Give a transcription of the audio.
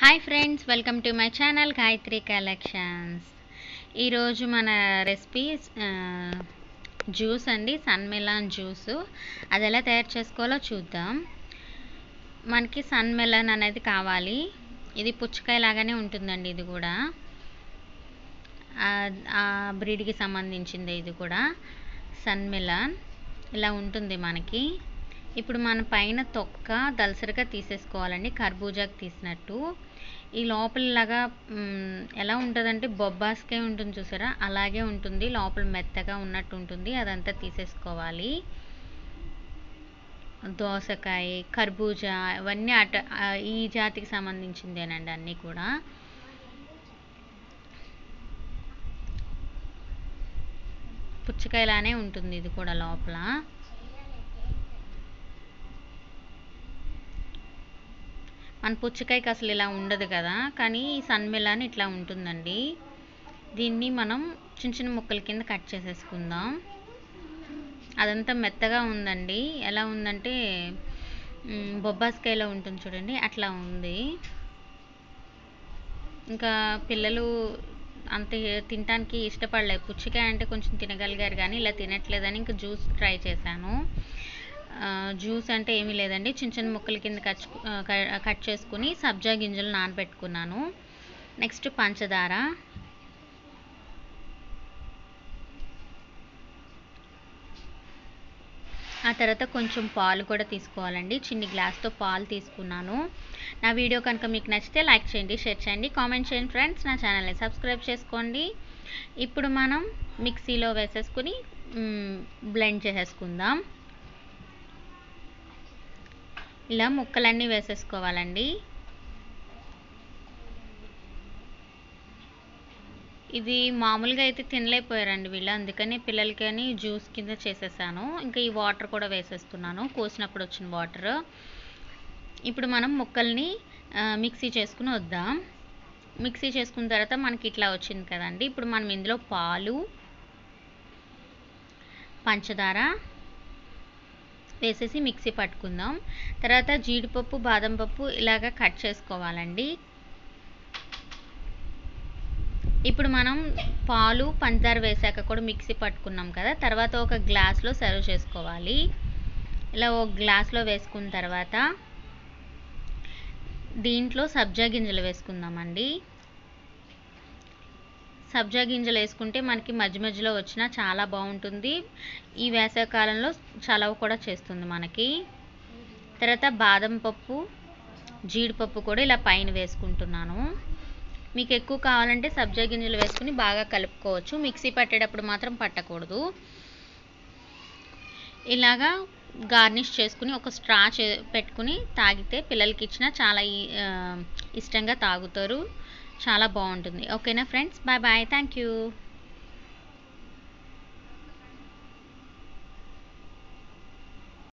hi friends welcome to my channel Gayathri collections ఈరోజు మన recipe juice అండి సన్ మెలాన్ జ్యూస్ అది ఎలా తయారు చేసుకోవాలో చూద్దాం మనకి సన్ మెలాన్ అనేది కావాలి ఇది పుచ్చకాయ లాగానే ఉంటుందండి ఇది కూడా ఆ- ఆ బ్రీడ్కి సంబంధించింది ఇది కూడా సన్ మెలాన్ ఇలా ఉంటుంది మనకి ఇప్పుడు మన పైన తొక్క దలసరిగా తీసేసుకోవాలండి కర్బూజాకి తీసినట్టు ఈ లోపలలాగా మ్, ఎలా ఉంటుందంటే బొబ్బాస్కాయ ఉంటుంది చూసారా అలాగే ఉంటుంది లోపల మెత్తగా ఉన్నట్టు ఉంటుంది అదంతా తీసేసుకోవాలి దోసకాయ కర్బూజా ఇవన్నీ అట ఆ, ఈ జాతికి సంబంధించిందేనండి అన్నీ కూడా పుచ్చకాయలానే ఉంటుంది ఇది కూడా లోపల మన పుచ్చకాయకి అసలు ఇలా ఉండదు కదా కానీ ఈ సన్ మెలాన్ ఇట్లా ఉంటుందండి దీన్ని మనం చిన్న చిన్న ముక్కల కింద కట్ చేసేసుకుందాం అదంతా మెత్తగా ఉందండి ఎలా ఉందంటే మ్, బొబ్బాస్కాయలో ఉంటుంది చూడండి అట్లా ఉంది ఇంకా పిల్లలు అంత తినడానికి ఇష్టపడలేదు పుచ్చకాయ అంటే కొంచెం తినగలిగారు కానీ ఇలా తినట్లేదని ఇంకా జ్యూస్ ట్రై చేశాను ఆ, జ్యూస్ అంటే ఏమీ లేదండి చిన్న చిన్న ముక్కల కింద కట్ కట్ చేసుకుని సబ్జా గింజలు నానబెట్టుకున్నాను నెక్స్ట్ పంచదార ఆ తర్వాత కొంచెం పాలు కూడా తీసుకోవాలండి చిన్ని గ్లాస్తో పాలు తీసుకున్నాను నా వీడియో కనుక మీకు నచ్చితే లైక్ చేయండి షేర్ చేయండి కామెంట్ చేయండి ఫ్రెండ్స్ నా ఛానల్ని సబ్స్క్రైబ్ చేసుకోండి ఇప్పుడు మనం మిక్సీలో వేసేసుకుని బ్లెండ్ చేసేసుకుందాం ఇలా ముక్కలన్నీ వేసేసుకోవాలండి ఇది మామూలుగా అయితే తినలేకపోయారండి వీళ్ళు అందుకని పిల్లలకి అని జ్యూస్ కింద చేసేసాను ఇంకా ఈ వాటర్ కూడా వేసేస్తున్నాను కోసినప్పుడు వచ్చిన వాటర్ ఇప్పుడు మనం ముక్కల్ని ఆ, మిక్సీ చేసుకుని వద్దాం మిక్సీ చేసుకున్న తర్వాత మనకి ఇట్లా వచ్చింది కదండి ఇప్పుడు మనం ఇందులో పాలు పంచదార వేసేసి మిక్సీ పట్టుకుందాం తర్వాత జీడిపప్పు బాదం పప్పు ఇలాగ కట్ చేసుకోవాలండి ఇప్పుడు మనం పాలు పంచదార వేసాక కూడా మిక్సీ పట్టుకున్నాం కదా తర్వాత ఒక గ్లాస్లో సర్వ్ చేసుకోవాలి ఇలా ఒక గ్లాస్లో వేసుకున్న తర్వాత దీంట్లో సబ్జా గింజలు వేసుకుందామండి సబ్జా గింజలు వేసుకుంటే మనకి మధ్య మధ్యలో వచ్చినా చాలా బాగుంటుంది ఈ వేసవికాలంలో చలవ కూడా చేస్తుంది మనకి తర్వాత బాదం పప్పు జీడిపప్పు కూడా ఇలా పైన వేసుకుంటున్నాను మీకు ఎక్కువ కావాలంటే సబ్జా గింజలు వేసుకుని బాగా కలుపుకోవచ్చు మిక్సీ పట్టేటప్పుడు మాత్రం పట్టకూడదు ఇలాగా గార్నిష్ చేసుకుని ఒక స్ట్రా చే పెట్టుకుని తాగితే పిల్లలకి ఇచ్చినా చాలా ఈ- ఆ, ఇష్టంగా తాగుతారు చాలా బాగుంటుంది ఓకేనా friends bye bye thank you